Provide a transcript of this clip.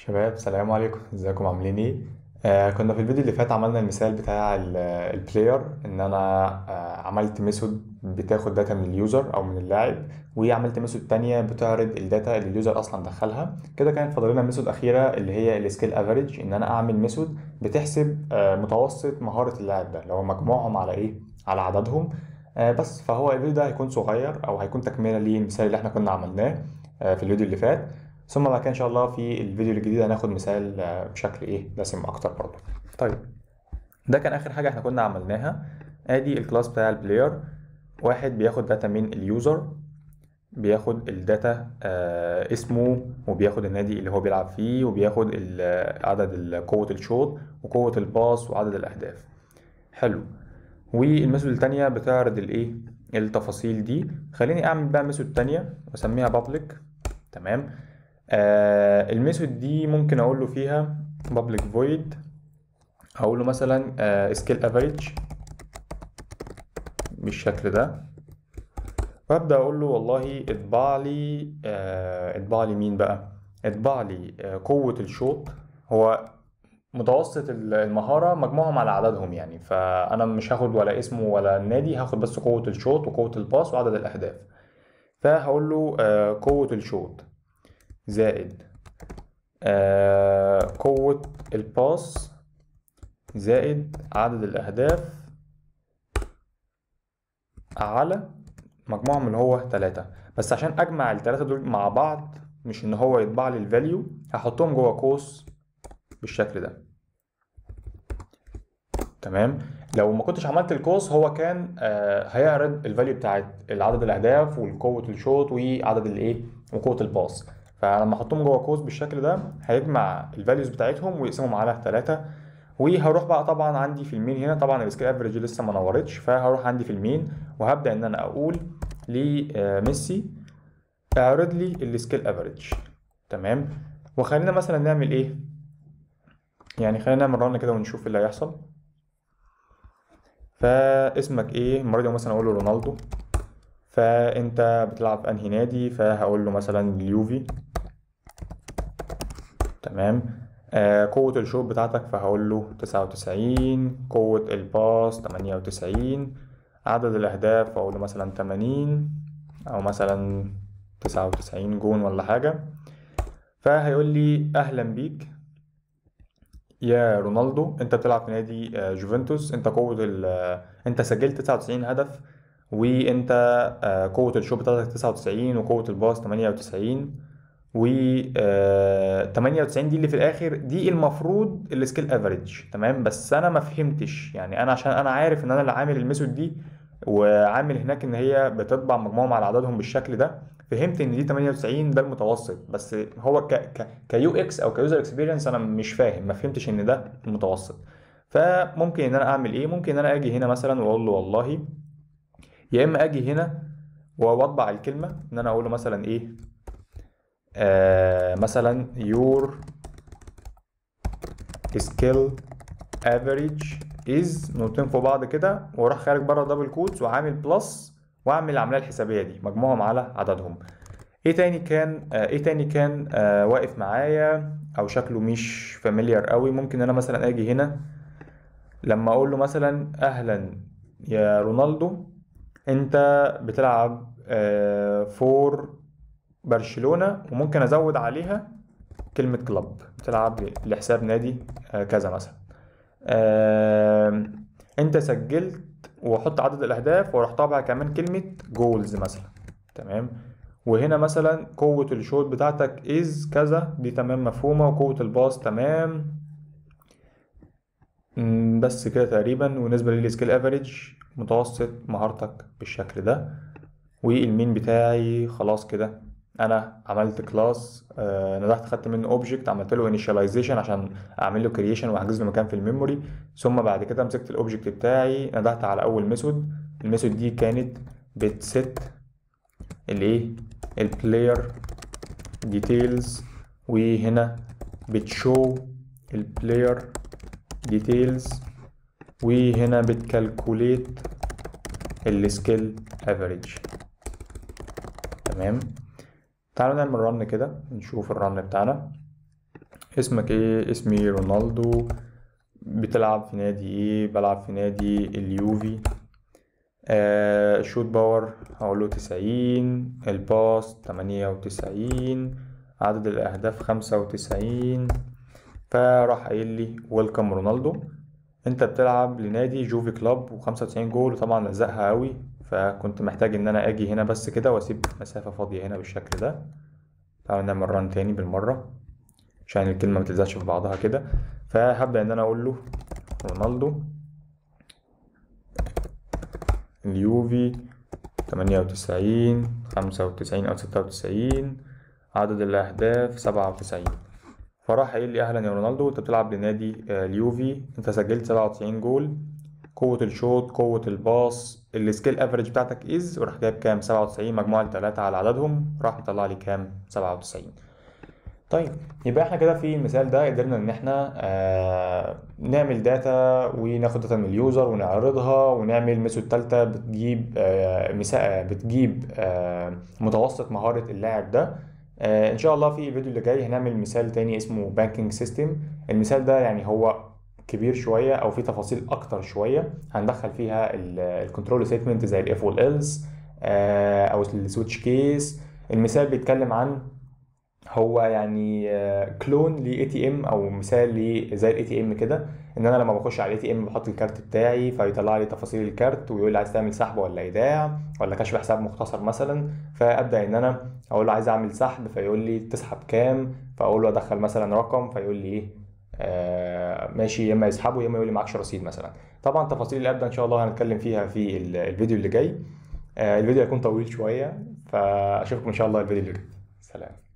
شباب سلام عليكم ازيكم عاملين ايه آه كنا في الفيديو اللي فات عملنا المثال بتاع البلاير ان انا آه عملت ميثود بتاخد داتا من اليوزر او من اللاعب وعملت ميثود تانية بتعرض الداتا اللي اليوزر اصلا دخلها كده كانت فاضل لنا ميثود اخيره اللي هي السكيل افريج ان انا اعمل ميثود بتحسب آه متوسط مهاره اللاعب ده اللي هو مجموعهم على ايه على عددهم آه بس فهو الفيديو ده هيكون صغير او هيكون تكمله للمثال اللي احنا كنا عملناه آه في الفيديو اللي فات ثم بعد كده ان شاء الله في الفيديو الجديد هناخد مثال آه، بشكل ايه دسم اكتر برضه طيب ده كان اخر حاجه احنا كنا عملناها ادي الكلاس بتاع البلاير واحد بياخد داتا من اليوزر بياخد الداتا آه اسمه وبياخد النادي اللي هو بيلعب فيه وبياخد ال- عدد ال- قوة الشوط وقوة الباص وعدد الأهداف حلو والميثود التانية بتعرض الايه التفاصيل دي خليني اعمل بقى ميثود تانية واسميها public تمام آه الميثود دي ممكن اقول له فيها public void هقول له مثلا آه scale average بالشكل ده وابدا اقول له والله اطبع لي آه اطبع لي مين بقى اطبع لي آه قوة الشوط هو متوسط المهارة مجموعهم على عددهم يعني فأنا مش هاخد ولا اسمه ولا النادي هاخد بس قوة الشوط وقوة الباص وعدد الأهداف فهقول له آه قوة الشوط زائد آه قوة الباص زائد عدد الأهداف على مجموعهم اللي هو تلاتة بس عشان أجمع التلاتة دول مع بعض مش إن هو يطبع لي الفاليو هحطهم جوه قوس بالشكل ده تمام لو ما كنتش عملت القوس هو كان آه هيعرض الفاليو بتاعت عدد الاهداف والقوه الشوط وعدد الايه وقوه الباص فلما احطهم جوه قوس بالشكل ده هيجمع الفاليوز بتاعتهم ويقسمهم على ثلاثة وهروح بقى طبعا عندي في المين هنا طبعا السكيل افريج لسه ما نورتش فهروح عندي في المين وهبدا ان انا اقول لميسي اعرض لي السكيل افريج تمام وخلينا مثلا نعمل ايه يعني خلينا نعمل رن كده ونشوف اللي هيحصل فاسمك ايه المره دي مثلا اقول له رونالدو فانت بتلعب في انهي نادي فهقول له مثلا اليوفي تمام آه قوة الشوط بتاعتك فهقول له تسعة وتسعين قوة الباص تمانية وتسعين عدد الأهداف أقول له مثلا تمانين أو مثلا تسعة وتسعين جون ولا حاجة فهيقول لي أهلا بيك يا رونالدو انت بتلعب في نادي آه، جوفنتوس انت قوة ال آه، انت سجلت 99 هدف وانت آه، قوة الشوط بتاعتك 99 وقوة الباص 98 و آه، 98 دي اللي في الاخر دي المفروض السكيل افريج تمام بس انا ما فهمتش يعني انا عشان انا عارف ان انا اللي عامل الميثود دي وعامل هناك ان هي بتطبع مجموعهم على عددهم بالشكل ده فهمت ان دي 98 ده المتوسط بس هو ك ك كيو اكس او كيوزر اكسبيرينس انا مش فاهم ما فهمتش ان ده المتوسط فممكن ان انا اعمل ايه ممكن ان انا اجي هنا مثلا واقول له والله يا اما اجي هنا واطبع الكلمه ان انا اقول له مثلا ايه آه مثلا your skill average is نقطتين فوق بعض كده واروح خارج بره دبل كوتس وعامل بلس واعمل العمليه الحسابيه دي مجموعهم على عددهم ايه تاني كان آه ايه تاني كان آه واقف معايا او شكله مش فاميليار قوي ممكن انا مثلا اجي هنا لما اقول له مثلا اهلا يا رونالدو انت بتلعب آه فور برشلونة وممكن ازود عليها كلمة كلاب بتلعب لحساب نادي آه كذا مثلا آه انت سجلت واحط عدد الاهداف واروح طابع كمان كلمة جولز مثلا تمام وهنا مثلا قوة الشوط بتاعتك از كذا دي تمام مفهومة وقوة الباص تمام مم، بس كده تقريبا وبالنسبة للسكيل افريج متوسط مهارتك بالشكل ده والمين بتاعي خلاص كده انا عملت كلاس آه ندهت خدت منه اوبجكت عملت له انيشاليزيشن عشان اعمل له كرييشن واحجز له مكان في الميموري ثم بعد كده مسكت الاوبجكت بتاعي ندهت على اول ميثود الميثود دي كانت بتست الايه البلاير ديتيلز وهنا بتشو البلاير ديتيلز وهنا بتكالكوليت السكيل افريج تمام تعالوا نعمل رن كده نشوف الرن بتاعنا اسمك ايه اسمي رونالدو بتلعب في نادي ايه بلعب في نادي اليوفي آه شوت باور هقوله تسعين الباس تمانية وتسعين عدد الأهداف خمسة وتسعين فراح قايل لي ويلكم رونالدو انت بتلعب لنادي جوفي كلاب وخمسة وتسعين جول وطبعا لزقها قوي فكنت محتاج ان انا اجي هنا بس كده واسيب مسافة فاضية هنا بالشكل ده تعالوا نعمل ران تاني بالمرة عشان الكلمة متلزقش في بعضها كده فهبدأ ان انا اقول له رونالدو اليوفي تمانية وتسعين خمسة وتسعين أو ستة وتسعين عدد الأهداف سبعة وتسعين فراح قايل لي أهلا يا رونالدو أنت بتلعب لنادي آه، اليوفي أنت سجلت سبعة وتسعين جول قوة الشوط قوة الباص السكيل افريج بتاعتك از وراح جايب كام سبعة وتسعين مجموع التلاتة على عددهم راح يطلع لي كام سبعة وتسعين طيب يبقى احنا كده في المثال ده قدرنا ان احنا آه نعمل داتا وناخد داتا من اليوزر ونعرضها ونعمل ميثود تالتة بتجيب آه مثال بتجيب آه متوسط مهارة اللاعب ده آه ان شاء الله في الفيديو اللي جاي هنعمل مثال تاني اسمه بانكينج سيستم المثال ده يعني هو كبير شويه او في تفاصيل اكتر شويه هندخل فيها الكنترول ستيتمنت زي الاف والالس او السويتش كيس المثال بيتكلم عن هو يعني كلون لاي تي ام او مثال لي زي الاي تي ام كده ان انا لما بخش على الاي تي ام بحط الكارت بتاعي فيطلع لي تفاصيل الكارت ويقول لي عايز تعمل سحب ولا ايداع ولا كشف حساب مختصر مثلا فابدا ان انا اقول له عايز اعمل سحب فيقول لي تسحب كام فاقول له ادخل مثلا رقم فيقول لي ايه آه ماشي يا اما يسحبه يا اما يقول لي معكش رصيد مثلا طبعا تفاصيل الاب ده ان شاء الله هنتكلم فيها في الفيديو اللي جاي آه الفيديو هيكون طويل شويه فاشوفكم ان شاء الله الفيديو اللي جاي سلام